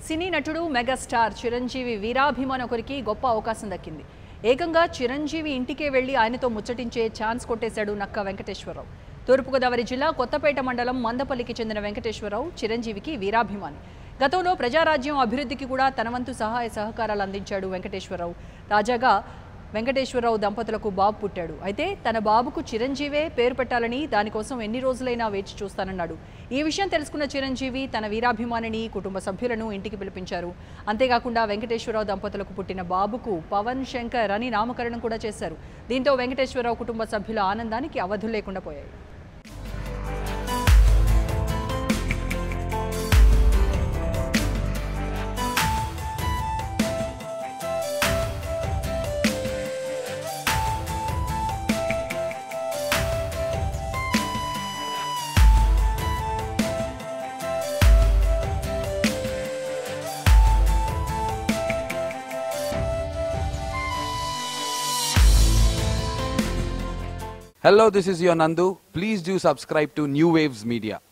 సినీ నటుడు మెగాస్టార్ చిరంజీవి వీరాభిమాన ఒకరికి గొప్ప అవకాశం దక్కింది ఏకంగా చిరంజీవి ఇంటికే వెళ్లి ఆయనతో ముచ్చటించే ఛాన్స్ కొట్టేశాడు నక్క వెంకటేశ్వరరావు తూర్పుగోదావరి జిల్లా కొత్తపేట మండలం మందపల్లికి చెందిన వెంకటేశ్వరరావు చిరంజీవికి వీరాభిమాని గతంలో ప్రజారాజ్యం అభివృద్ధికి కూడా తన వంతు సహాయ సహకారాలు అందించాడు వెంకటేశ్వరరావు తాజాగా వెంకటేశ్వరరావు దంపతులకు బాబు పుట్టాడు అయితే తన బాబుకు చిరంజీవే పేరు పెట్టాలని దానికోసం ఎన్ని రోజులైనా వేచి చూస్తానన్నాడు ఈ విషయం తెలుసుకున్న చిరంజీవి తన వీరాభిమానిని కుటుంబ సభ్యులను ఇంటికి పిలిపించారు అంతేకాకుండా వెంకటేశ్వరరావు దంపతులకు పుట్టిన బాబుకు పవన్ శంకర్ అని నామకరణం కూడా చేశారు దీంతో వెంకటేశ్వరరావు కుటుంబ సభ్యుల ఆనందానికి అవధులు లేకుండా పోయాయి Hello, this is your Nandu. Please do subscribe to New Waves Media.